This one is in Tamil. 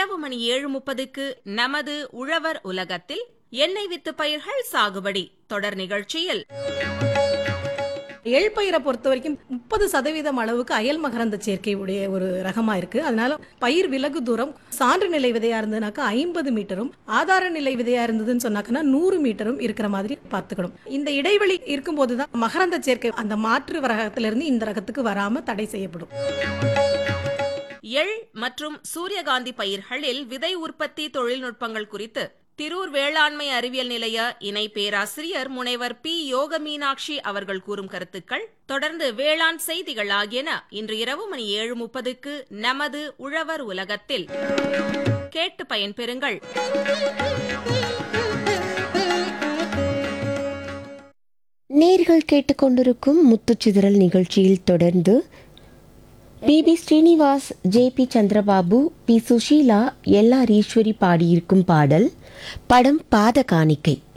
இரவு மணி ஏழு முப்பதுக்கு நமது உழவர் உலகத்தில் எண்ணெய் வித்து பயிர்கள் சாகுபடி தொடர் நிகழ்ச்சியில் எள் பயிரை பொறுத்த வரைக்கும் முப்பது சதவீதம் அளவுக்கு அயல் மகரந்த சேர்க்கை உடைய ஒரு ரகமா இருக்கு அதனால பயிர் விலகு தூரம் சான்று நிலை விதையா இருந்ததுனாக்கா ஐம்பது மீட்டரும் ஆதார நிலை விதையா இருந்ததுன்னு சொன்னாக்கன்னா நூறு மீட்டரும் இருக்கிற மாதிரி பார்த்துக்கணும் இந்த இடைவெளி இருக்கும்போது தான் மகரந்த சேர்க்கை அந்த மாற்று ரகத்திலிருந்து இந்த ரகத்துக்கு வராம தடை செய்யப்படும் எள் மற்றும் சூரியகாந்தி பயிர்களில் விதை உற்பத்தி தொழில்நுட்பங்கள் குறித்து திரூர் வேளாண்மை அறிவியல் நிலைய இணை பேராசிரியர் முனைவர் பி யோக மீனாட்சி அவர்கள் கூறும் கருத்துக்கள் தொடர்ந்து வேளாண் செய்திகள் ஆகியன இன்று இரவு மணி ஏழு முப்பதுக்கு நமது உழவர் உலகத்தில் கேட்டு பயன்பெறுங்கள் நேர்கள் கேட்டுக்கொண்டிருக்கும் முத்துச்சிதறல் நிகழ்ச்சியில் தொடர்ந்து P B Srinivas J P Chandrababu P Susheela L R Eswari பாடியிருக்கும் பாடல் படம் பாத காணிக்கை